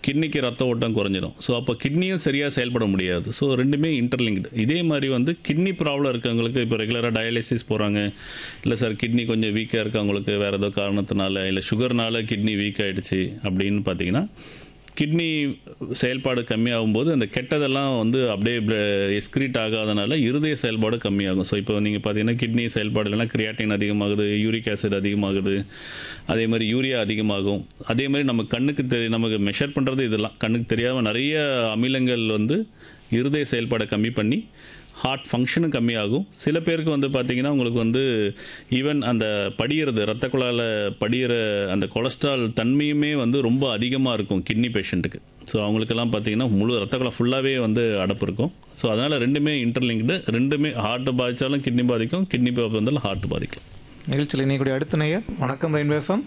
கிட்னிக்கு ரத்த ஓட்டம் குறைஞ்சிடும் ஸோ அப்போ கிட்னியும் சரியாக செயல்பட முடியாது ஸோ ரெண்டுமே இன்டர்லிங்க்டு இதே மாதிரி வந்து கிட்னி ப்ராப்ளம் இருக்கவங்களுக்கு இப்போ ரெகுலராக டயாலிசிஸ் போகிறாங்க இல்லை சார் கிட்னி கொஞ்சம் வீக்காக இருக்கவங்களுக்கு வேறு ஏதோ காரணத்தினால இல்லை சுகர்னால கிட்னி வீக் ஆகிடுச்சு அப்படின்னு பார்த்தீங்கன்னா கிட்னி செயல்பாடு கம்மியாகும்போது அந்த கெட்டதெல்லாம் வந்து அப்படியே எஸ்கிரீட் ஆகாதனால இருதய செயல்பாடு கம்மியாகும் ஸோ இப்போ நீங்கள் பார்த்தீங்கன்னா கிட்னி செயல்பாடு இல்லைனா கிரியாட்டின் அதிகமாகுது யூரிக் ஆசிட் அதிகமாகுது அதே மாதிரி யூரியா அதிகமாகும் அதே மாதிரி நம்ம கண்ணுக்கு தெரி நமக்கு மெஷர் பண்ணுறது இதெல்லாம் கண்ணுக்கு தெரியாமல் நிறைய அமிலங்கள் வந்து இருதய செயல்பாடை கம்மி பண்ணி ஹார்ட் ஃபங்க்ஷனும் கம்மியாகும் சில பேருக்கு வந்து பார்த்திங்கன்னா உங்களுக்கு வந்து ஈவன் அந்த படியிறது ரத்த குழாயில் படியிற அந்த கொலஸ்ட்ரால் தன்மையுமே வந்து ரொம்ப அதிகமாக இருக்கும் கிட்னி பேஷண்ட்டுக்கு ஸோ அவங்களுக்கெல்லாம் பார்த்தீங்கன்னா முழு ரத்த குழா ஃபுல்லாகவே வந்து அடப்பு இருக்கும் ஸோ அதனால் ரெண்டுமே இன்டர்லிங்க்டு ரெண்டுமே ஹார்ட் பாதித்தாலும் கிட்னி பாதிக்கும் கிட்னி வந்தாலும் ஹார்ட் பாதிக்கும் நிகழ்ச்சியில் இணையக்கூடிய அடுத்த நேயர் வணக்கம் ரெயின்போ எஃப்எம்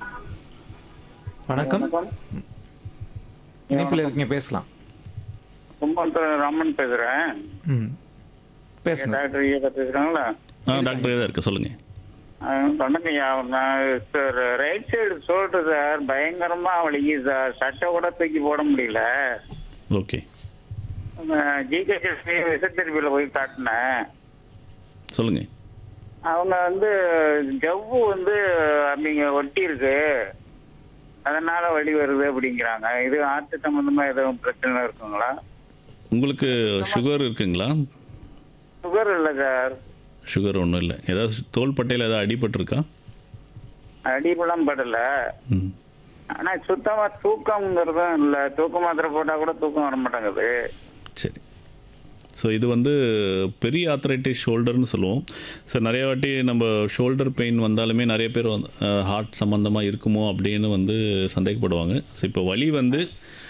வணக்கம் இணைப்பில் இருக்கீங்க பேசலாம் கும்பகோணத்துல ராமன் பேசுறேன் ம் பேசுங்க டாக்டர் ஐயா பேசுறாங்களா ஆ டாக்டர் தான் இருக்கு சொல்லுங்கள் வணக்கம் ஐயா நான் சார் ரைட் சைடு சொல்லிட்டு சார் பயங்கரமா வலிக்குது சார் சட்டை கூட தூக்கி போட முடியல ஓகே ஜிகேஎஸ்பி விசத்தெரிப்பியில் போய் காட்டினேன் சொல்லுங்கள் அவங்க வந்து ஜவ்வு வந்து அப்படிங்க ஒட்டி இருக்கு அதனால வலி வருது அப்படிங்கிறாங்க இது ஆத்து சம்பந்தமா எதுவும் பிரச்சனை இருக்குங்களா உங்களுக்கு சுகர் இருக்குங்களா சுகர் இல்லை சார் சுகர் ஒன்றும் இல்லை ஏதாவது தோள்பட்டையில் ஏதாவது அடிபட்டிருக்கா அடிபெல்லாம் படல ம் ஆனா சுத்தமா தூக்கம்ங்கிறதும் இல்ல தூக்க மாத்திரை போட்டா கூட தூக்கம் வர மாட்டேங்குது சரி ஸோ இது வந்து பெரிய ஆத்ரைட்டிஸ் ஷோல்டர்னு சொல்லுவோம் ஸோ நிறைய வாட்டி நம்ம ஷோல்டர் பெயின் வந்தாலுமே நிறைய பேர் வந்து ஹார்ட் சம்மந்தமாக இருக்குமோ அப்படின்னு வந்து சந்தேகப்படுவாங்க ஸோ இப்போ வலி வந்து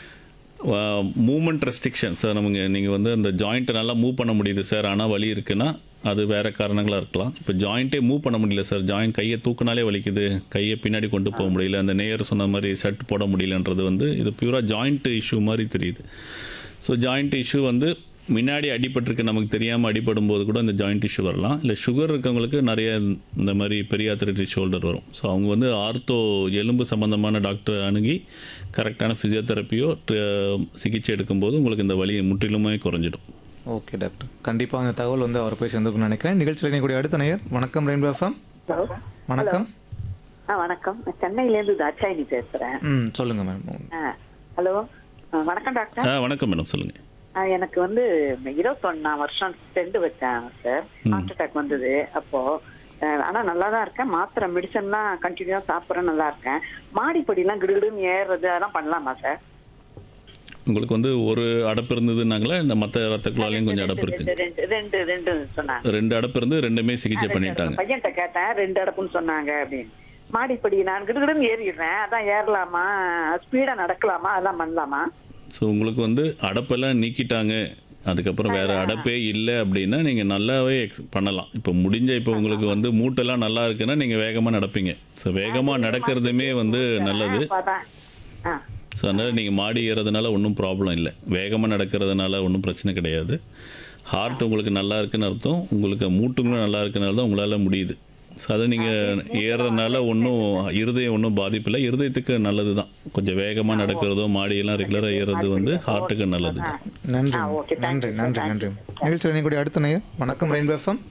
மூமெண்ட் ரெஸ்ட்ரிக்ஷன் சார் நமக்கு நீங்கள் வந்து அந்த ஜாயிண்ட்டை நல்லா மூவ் பண்ண முடியுது சார் ஆனால் வலி இருக்குன்னா அது வேறு காரணங்களாக இருக்கலாம் இப்போ ஜாயிண்ட்டே மூவ் பண்ண முடியல சார் ஜாயிண்ட் கையை தூக்குனாலே வலிக்குது கையை பின்னாடி கொண்டு போக முடியல அந்த நேயர் சொன்ன மாதிரி ஷர்ட் போட முடியலன்றது வந்து இது பியூராக ஜாயிண்ட் இஷ்யூ மாதிரி தெரியுது ஸோ ஜாயிண்ட் இஷ்யூ வந்து முன்னாடி அடிபட்டிருக்கு நமக்கு தெரியாமல் அடிபடும் போது கூட இந்த ஜாயிண்ட் இஷ்யூ வரலாம் இல்லை சுகர் இருக்கவங்களுக்கு நிறைய இந்த மாதிரி பெரியாத்திரிட்டிஸ் ஷோல்டர் வரும் ஸோ அவங்க வந்து ஆர்த்தோ எலும்பு சம்மந்தமான டாக்டர் அணுகி கரெக்டான ஃபிசியோதெரப்பியோ சிகிச்சை எடுக்கும்போது உங்களுக்கு இந்த வலி முற்றிலுமே குறைஞ்சிடும் ஓகே டாக்டர் கண்டிப்பாக அந்த தகவல் வந்து அவர் போய் சேர்ந்துக்கணும்னு நினைக்கிறேன் நிகழ்ச்சியில் இணையக்கூடிய அடுத்த நேயர் வணக்கம் ரெயின்போ எஃப்எம் ஹலோ வணக்கம் ஆ வணக்கம் நான் சென்னையிலேருந்து தாட்சாயினி பேசுகிறேன் ம் சொல்லுங்கள் மேம் ஆ ஹலோ ஆ, வணக்கம் டாக்டர் ஆ வணக்கம் மேடம் சொல்லுங்கள் ஆ, எனக்கு வந்து இருபத்தொன்னாம் வருஷம் ஸ்டெண்ட் வச்சேன் சார் ஹார்ட் அட்டாக் வந்தது அப்போ ஆ, ஆனா நல்லா தான் இருக்கேன் மாத்திரை மெடிசன்லாம் கண்டினியூவா சாப்பிட்றேன் நல்லா இருக்கேன் மாடிப்படிலாம் கிடுகிடுன்னு ஏறுறது அதெல்லாம் பண்ணலாமா சார் உங்களுக்கு வந்து ஒரு அடப்பு இருந்ததுன்னாங்களா இந்த மற்ற ரத்த குழாலையும் கொஞ்சம் அடப்பு ரெண்டு இருக்குது ரெண்டு ரெண்டு ரெண்டு சொன்னாங்க ரெண்டு அடப்பு இருந்து ரெண்டுமே சிகிச்சை பண்ணிட்டாங்க பையன்கிட்ட கேட்டேன் ரெண்டு அடப்புன்னு சொன்னாங்க அப்படின்னு மாடிப்படி நான் கிடுகிடுன்னு ஏறிடுறேன் அதான் ஏறலாமா ஸ்பீடா நடக்கலாமா அதெல்லாம் பண்ணலாமா ஸோ உங்களுக்கு வந்து அடப்பெல்லாம் நீக்கிட்டாங்க அதுக்கப்புறம் வேறு அடப்பே இல்லை அப்படின்னா நீங்கள் நல்லாவே எக்ஸ் பண்ணலாம் இப்போ முடிஞ்ச இப்போ உங்களுக்கு வந்து மூட்டெல்லாம் நல்லா இருக்குன்னா நீங்கள் வேகமாக நடப்பீங்க ஸோ வேகமாக நடக்கிறதுமே வந்து நல்லது அதான். ஆ ஸோ அதனால் நீங்கள் மாடி ஏறதுனால ஒன்றும் ப்ராப்ளம் இல்லை வேகமாக நடக்கிறதுனால ஒன்றும் பிரச்சனை கிடையாது ஹார்ட் உங்களுக்கு நல்லா இருக்குன்னு அர்த்தம் உங்களுக்கு மூட்டுங்களும் நல்லா இருக்குனால தான் உங்களால் முடியுது ஸோ அதை நீங்கள் ஏறுறதுனால ஒன்றும் இருதயம் ஒன்றும் பாதிப்பில்லை இருதயத்துக்கு நல்லது தான் கொஞ்சம் வேகமாக நடக்கிறதோ மாடியெல்லாம் ரெகுலராக ஏறுறது வந்து ஹார்ட்டுக்கு நல்லது தான் நன்றி ஆ, okay, thank நன்றி you, நன்றி thank நன்றி நிகழ்ச்சியில் இணையக்கூடிய அடுத்த நேயர் வணக்கம் ரெயின்போ எஃப்எம்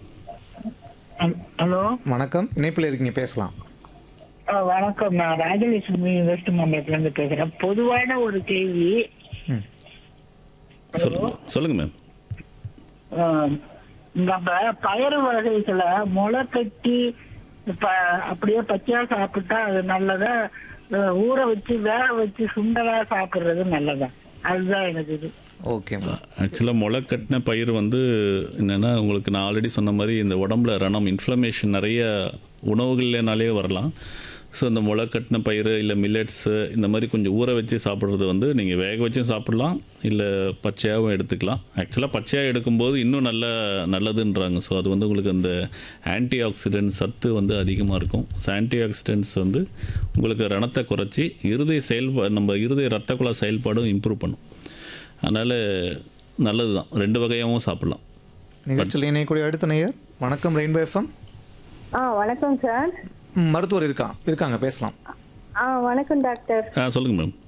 ஹலோ வணக்கம் இணைப்பில் இருக்கீங்க பேசலாம் ஆ, வணக்கம் நான் ராஜலட்சுமி வெஸ்ட் மாம்பலத்துல இருந்து பேசுறேன் பொதுவான ஒரு கேள்வி ம் சொல்லுங்கள் சொல்லுங்கள் மேம் ஆ, நம்ம பயறு வகைகளை முளை கட்டி ப- அப்படியே பச்சையா சாப்பிட்டா அது நல்லதா ஆ, ஊற வச்சு வேக வச்சு சுண்டலா சாப்பிடுறது நல்லதா அதுதான் எனக்கு இது ஓகே மேம் ஆக்சுவலாக முளை கட்டின பயிர் வந்து என்னென்னா உங்களுக்கு நான் ஆல்ரெடி சொன்ன மாதிரி இந்த உடம்புல ரணம் இன்ஃப்ளமேஷன் நிறைய உணவுகள்னாலே வரலாம் ஸோ இந்த முளை கட்டின பயிர் இல்லை மில்லட்ஸு இந்த மாதிரி கொஞ்சம் ஊற வச்சு சாப்பிட்றது வந்து நீங்கள் வேக வச்சும் சாப்பிடலாம் இல்லை பச்சையாகவும் எடுத்துக்கலாம் ஆக்சுவலாக பச்சையாக எடுக்கும்போது இன்னும் நல்ல நல்லதுன்றாங்க ஸோ அது வந்து உங்களுக்கு அந்த ஆன்டி ஆக்சிடென்ட் சத்து வந்து அதிகமாக இருக்கும் ஸோ ஆன்டி ஆக்சிடென்ட்ஸ் வந்து உங்களுக்கு ரணத்தை குறைச்சி இருதய செயல்பா நம்ம இருதய ரத்த குழா செயல்பாடும் இம்ப்ரூவ் பண்ணும் அதனால் நல்லது தான் ரெண்டு வகையாகவும் சாப்பிடலாம் நிகழ்ச்சியில் இணையக்கூடிய அடுத்த நேயர் வணக்கம் ரெயின்போ எஃப்எம் ஆ வணக்கம் சார் ம், மருத்துவர் இருக்கா இருக்காங்க பேசலாம் ஆ வணக்கம் டாக்டர் ஆ சொல்லுங்கள் மேம்